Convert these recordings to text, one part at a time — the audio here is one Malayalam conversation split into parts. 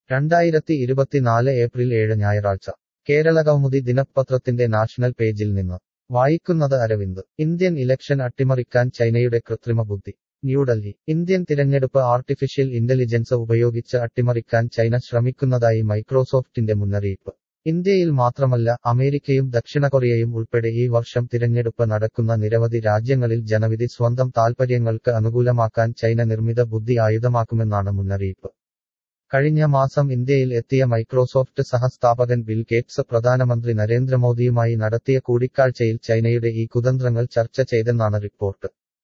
രണ്ടായിരത്തി ഇരുപത്തിനാല് ഏപ്രിൽ ഏഴ് ഞായറാഴ്ച കേരളകൗമുദി ദിനപത്രത്തിന്റെ നാഷണൽ പേജിൽ നിന്ന് വായിക്കുന്നത് അരവിന്ദ് ഇന്ത്യൻ ഇലക്ഷൻ അട്ടിമറിക്കാൻ ചൈനയുടെ കൃത്രിമ ബുദ്ധി ന്യൂഡൽഹി ഇന്ത്യൻ തിരഞ്ഞെടുപ്പ് ആർട്ടിഫിഷ്യൽ ഇന്റലിജൻസ് ഉപയോഗിച്ച് അട്ടിമറിക്കാൻ ചൈന ശ്രമിക്കുന്നതായി മൈക്രോസോഫ്റ്റിന്റെ മുന്നറിയിപ്പ് ഇന്ത്യയിൽ മാത്രമല്ല അമേരിക്കയും ദക്ഷിണ കൊറിയയും ഉൾപ്പെടെ ഈ വർഷം തിരഞ്ഞെടുപ്പ് നടക്കുന്ന നിരവധി രാജ്യങ്ങളിൽ ജനവിധി സ്വന്തം താൽപര്യങ്ങൾക്ക് അനുകൂലമാക്കാൻ ചൈന നിർമ്മിത ബുദ്ധി ആയുധമാക്കുമെന്നാണ് മുന്നറിയിപ്പ് കഴിഞ്ഞ മാസം ഇന്ത്യയിൽ എത്തിയ മൈക്രോസോഫ്റ്റ് സഹസ്ഥാപകൻ ബിൽ ഗേറ്റ്സ് പ്രധാനമന്ത്രി നരേന്ദ്രമോദിയുമായി നടത്തിയ കൂടിക്കാഴ്ചയിൽ ചൈനയുടെ ഈ കുതന്ത്രങ്ങൾ ചർച്ച ചെയ്തെന്നാണ് റിപ്പോർട്ട്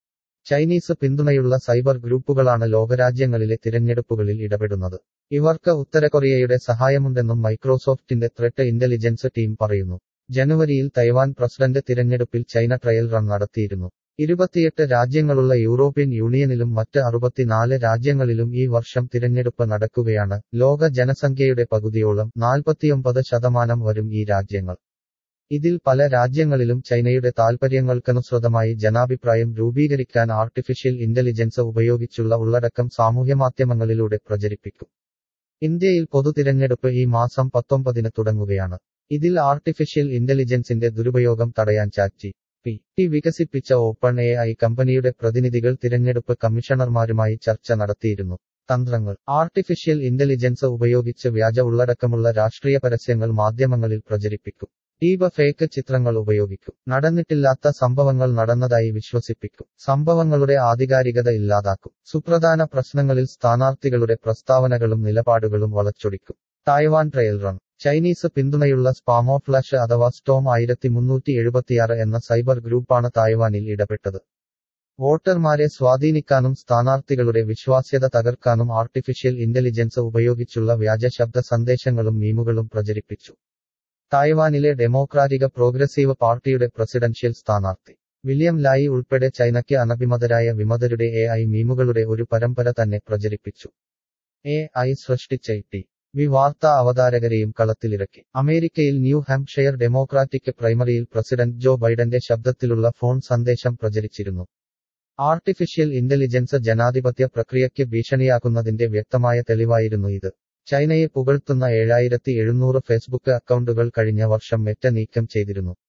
ചൈനീസ് പിന്തുണയുള്ള സൈബർ ഗ്രൂപ്പുകളാണ് ലോകരാജ്യങ്ങളിലെ തിരഞ്ഞെടുപ്പുകളിൽ ഇടപെടുന്നത് ഇവർക്ക് ഉത്തരകൊറിയയുടെ സഹായമുണ്ടെന്നും മൈക്രോസോഫ്റ്റിന്റെ ത്രെട്ട് ഇന്റലിജൻസ് ടീം പറയുന്നു ജനുവരിയിൽ തൈവാൻ പ്രസിഡന്റ് തിരഞ്ഞെടുപ്പിൽ ചൈന ട്രയൽ റൺ നടത്തിയിരുന്നു ഇരുപത്തിയെട്ട് രാജ്യങ്ങളുള്ള യൂറോപ്യൻ യൂണിയനിലും മറ്റ് അറുപത്തിനാല് രാജ്യങ്ങളിലും ഈ വർഷം തിരഞ്ഞെടുപ്പ് നടക്കുകയാണ് ലോക ജനസംഖ്യയുടെ പകുതിയോളം നാൽപ്പത്തിയൊമ്പത് ശതമാനം വരും ഈ രാജ്യങ്ങൾ ഇതിൽ പല രാജ്യങ്ങളിലും ചൈനയുടെ താൽപര്യങ്ങൾക്കനുസൃതമായി ജനാഭിപ്രായം രൂപീകരിക്കാൻ ആർട്ടിഫിഷ്യൽ ഇന്റലിജൻസ് ഉപയോഗിച്ചുള്ള ഉള്ളടക്കം സാമൂഹ്യമാധ്യമങ്ങളിലൂടെ പ്രചരിപ്പിക്കും ഇന്ത്യയിൽ പൊതുതിരഞ്ഞെടുപ്പ് ഈ മാസം പത്തൊമ്പതിന് തുടങ്ങുകയാണ് ഇതിൽ ആർട്ടിഫിഷ്യൽ ഇന്റലിജൻസിന്റെ ദുരുപയോഗം തടയാൻ ചാറ്റി പി ടി വികസിപ്പിച്ച ഓപ്പൺ എ ഐ കമ്പനിയുടെ പ്രതിനിധികൾ തിരഞ്ഞെടുപ്പ് കമ്മീഷണർമാരുമായി ചർച്ച നടത്തിയിരുന്നു തന്ത്രങ്ങൾ ആർട്ടിഫിഷ്യൽ ഇന്റലിജൻസ് ഉപയോഗിച്ച് വ്യാജ ഉള്ളടക്കമുള്ള രാഷ്ട്രീയ പരസ്യങ്ങൾ മാധ്യമങ്ങളിൽ പ്രചരിപ്പിക്കും ഡീപ ഫേക്ക് ചിത്രങ്ങൾ ഉപയോഗിക്കും നടന്നിട്ടില്ലാത്ത സംഭവങ്ങൾ നടന്നതായി വിശ്വസിപ്പിക്കും സംഭവങ്ങളുടെ ആധികാരികത ഇല്ലാതാക്കും സുപ്രധാന പ്രശ്നങ്ങളിൽ സ്ഥാനാർത്ഥികളുടെ പ്രസ്താവനകളും നിലപാടുകളും വളച്ചൊടിക്കും തായ്വാൻ ട്രയൽ റൺ ചൈനീസ് പിന്തുണയുള്ള സ്പാമോഫ്ലാഷ് അഥവാ സ്റ്റോം ആയിരത്തി മുന്നൂറ്റി എഴുപത്തിയാറ് എന്ന സൈബർ ഗ്രൂപ്പാണ് തായ്വാനിൽ ഇടപെട്ടത് വോട്ടർമാരെ സ്വാധീനിക്കാനും സ്ഥാനാർത്ഥികളുടെ വിശ്വാസ്യത തകർക്കാനും ആർട്ടിഫിഷ്യൽ ഇന്റലിജൻസ് ഉപയോഗിച്ചുള്ള വ്യാജ ശബ്ദ സന്ദേശങ്ങളും മീമുകളും പ്രചരിപ്പിച്ചു തായ്വാനിലെ ഡെമോക്രാറ്റിക് പ്രോഗ്രസീവ് പാർട്ടിയുടെ പ്രസിഡൻഷ്യൽ സ്ഥാനാർത്ഥി വില്യം ലായി ഉൾപ്പെടെ ചൈനയ്ക്ക് അനഭിമതരായ വിമതരുടെ എ ഐ മീമുകളുടെ ഒരു പരമ്പര തന്നെ പ്രചരിപ്പിച്ചു എ ഐ സൃഷ്ടിച്ച ടി വി വാർത്താ അവതാരകരെയും കളത്തിലിറക്കി അമേരിക്കയിൽ ന്യൂ ഹാംപ്ഷയർ ഡെമോക്രാറ്റിക് പ്രൈമറിയിൽ പ്രസിഡന്റ് ജോ ബൈഡന്റെ ശബ്ദത്തിലുള്ള ഫോൺ സന്ദേശം പ്രചരിച്ചിരുന്നു ആർട്ടിഫിഷ്യൽ ഇന്റലിജൻസ് ജനാധിപത്യ പ്രക്രിയയ്ക്ക് ഭീഷണിയാക്കുന്നതിന്റെ വ്യക്തമായ തെളിവായിരുന്നു ഇത് ചൈനയെ പുകഴ്ത്തുന്ന ഏഴായിരത്തി എഴുന്നൂറ് ഫേസ്ബുക്ക് അക്കൗണ്ടുകൾ കഴിഞ്ഞ വർഷം മെറ്റ നീക്കം ചെയ്തിരുന്നു